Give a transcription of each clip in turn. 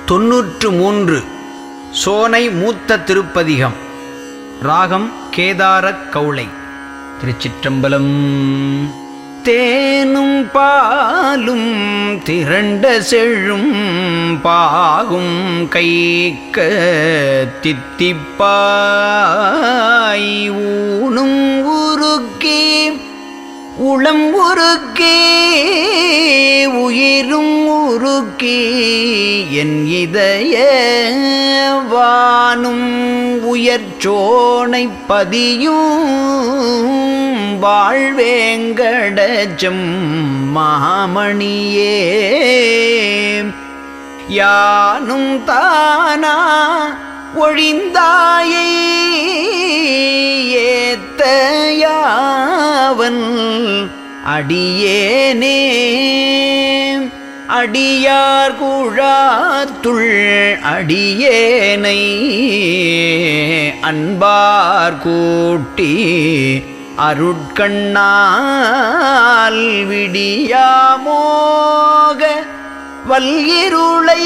தொன்னூற்று மூன்று சோனை மூத்த திருப்பதிகம் ராகம் கேதாரக் கௌளை திருச்சிற்றம்பலம் தேனும் பாலும் திரண்ட செழும் பாகும் கைக்க தித்திப்பாய் ஊனும் உருக்கி உளம் உருக்கே உயிரும் உருக்கே என் இதய வானும் உயர்ச்சோனை பதியும் வாழ்வேங்கடஜம் மாமணியே யானும் தானா ஒழிந்தாயை ஏத்த யாவன் அடியேனே அடியார் குழாத்துள் அடியேனை அன்பார் கூட்டி அருட்கண்ணால் விடியாமோக வல்கிருளை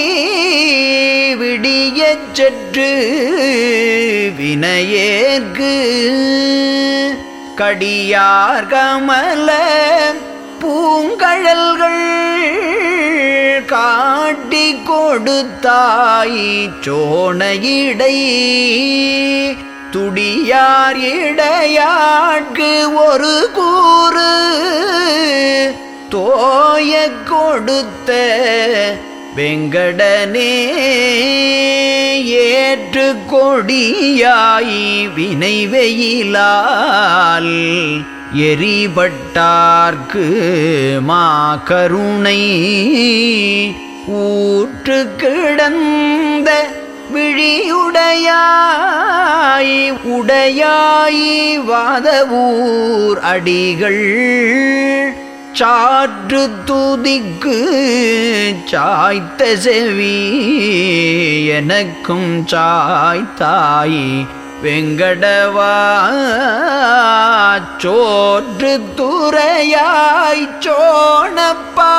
விடியச் சற்று வினையேற்கு கடியார் கமல பூங்கழல்கள் காட்டி கொடுத்தாய் சோனையிடை துடியார் இடையாட்கு ஒரு கூறு தோய கொடுத்த வெங்கடனே ஏற்று கொடியாய் வினை வெயிலால் எரிபட்டார்க்கு மா கருணை ஊற்று கிடந்த விழியுடையாய் உடையாய் வாதவூர் அடிகள் சாற்று துதிக்கு சாய்த்த செவி எனக்கும் சாய்த்தாய் வெங்கடவா சோற்று துறையாய் சோணப்பா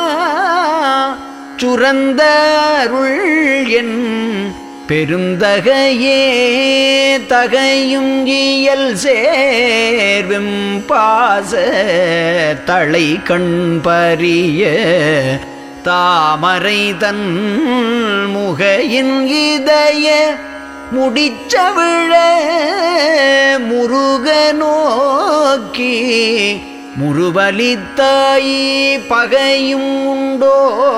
சுரந்த அருள் என் பெருந்தகையே தகையும் இயல் சேர்வும் பாச தலை கண் பரிய தாமரை தன் முகையின் இதய முடிச்சவிழ முருக நோக்கி முருவலித்தாய் பகையும் உண்டோ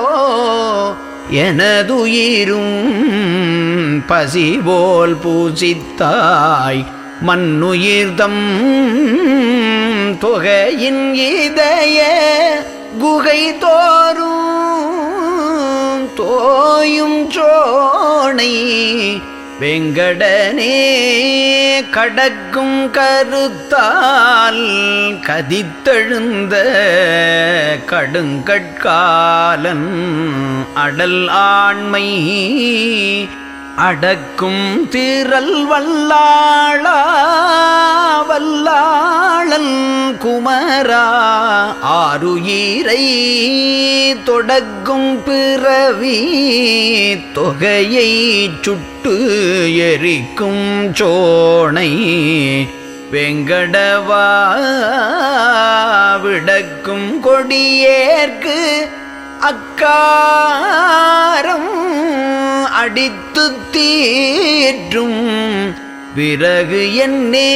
எனதுயிரும் பசிபோல் பூசித்தாய் மண்ணுயிர்தம் தொகையின் இதய குகை தோறும் தோயும் சோனை வெங்கடனே கடக்கும் கருத்தால் கதித்தெழுந்த கடுங்கட்காலன் அடல் ஆண்மை அடக்கும் திரள் வல்லாளா வல்லாளன் குமரா ஆருயிரை தொடக்கும் பிறவி தொகையை சுட்டு எரிக்கும் சோனை வெங்கடவா விடக்கும் கொடியேற்கு அக்காரம் அடித்து தீற்றும் விறகு என்னே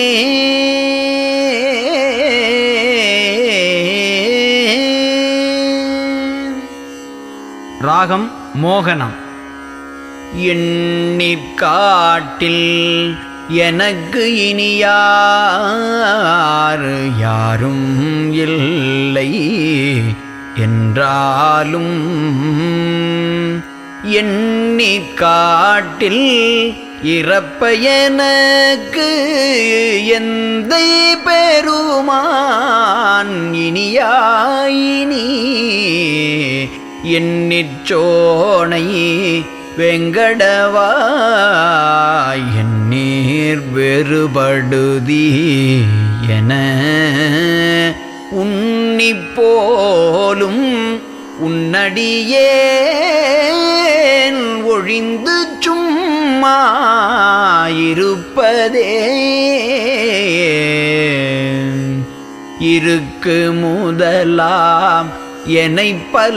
ராகம் மோகனம் எண்ணிற்காட்டில் எனக்கு இனியார் யாரும் இல்லை என்றாலும் எண்ணி காட்டில் இறப்ப எனக்கு எந்த பெருமான் இனியாயினி எண்ணிச்சோனை வெங்கடவா என் நீர் வெறுபடுதி என உன்னிப்போலும் உன்னடியேன் ஒழிந்து சும்மா இருப்பதே இருக்கு முதலாம் எனை பல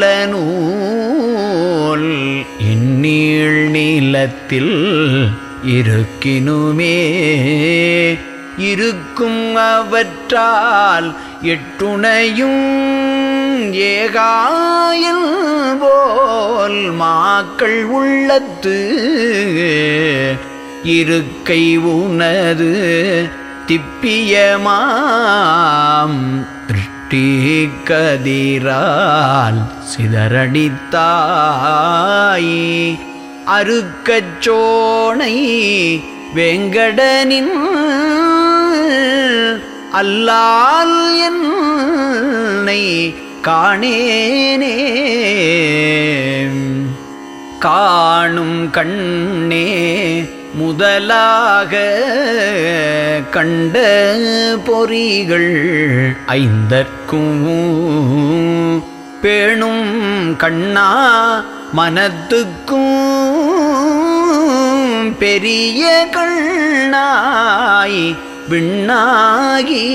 நூல் இந்நீள் நீளத்தில் இருக்கினுமே இருக்கும் அவற்றால் எட்டுணையும் ஏகாயல் போல் மாக்கள் உள்ளத்து இருக்கை உனது திப்பியமாம் திருஷ்டி கதிரால் சிதறடித்தாய் அருக்கச் சோனை வெங்கடனின் அல்லால் என்னை காணேனே காணும் கண்ணே முதலாக கண்ட பொறிகள் ஐந்தற்கும் பேணும் கண்ணா மனத்துக்கும் பெரிய கண்ணாய் விண்ணாகி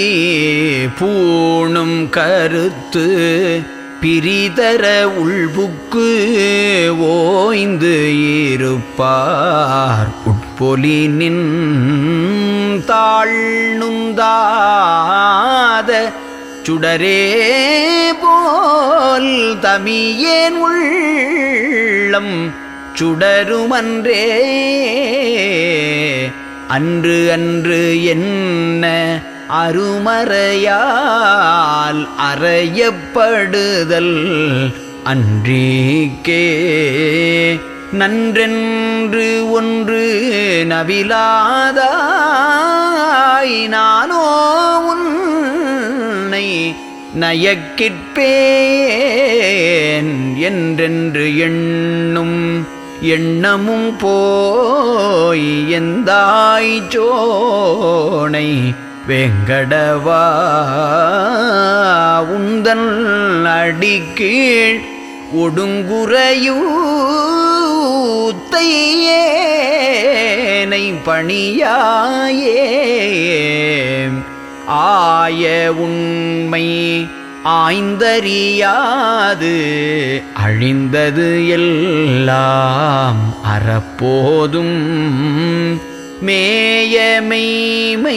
பூணும் கருத்து பிரிதர உள்புக்கு ஓய்ந்து இருப்பார் உட்பொலி நின் தாழ்நுந்தாத சுடரே போல் தமியேன் உள்ளம் சுடருமன்றே அன்று அன்று என்ன அருமறையால் அறையப்படுதல் அன்றீக்கே நன்றென்று ஒன்று நவிலாதாய் நானோ உன்னை நயக்கிற்பேன் என்றென்று எண்ணும் எண்ணமும் போய் எந்தாய் சோனை வெங்கடவா உந்தன் அடிக்கீழ் ஒடுங்குறையூத்தையேனை பணியாயே ஆய உண்மை ஆய்ந்தறியாது அழிந்தது எல்லாம் அறப்போதும் மேயமெய்மை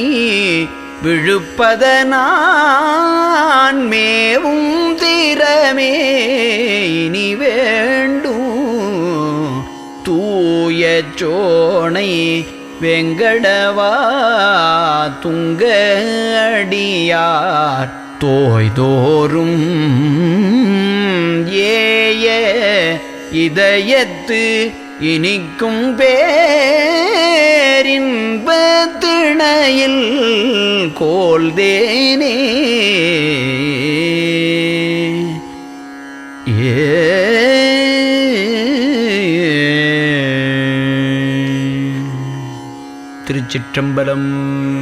விழுப்பதனான் மேவும் தீரமே இனி வேண்டும் தூய சோனை வெங்கடவா துங்க அடியார் தோய்தோறும் ஏய இதயத்து இனிக்கும் பேரின்பத்திணையில் கோல்தேனே ஏ திருச்சிற்றம்பலம்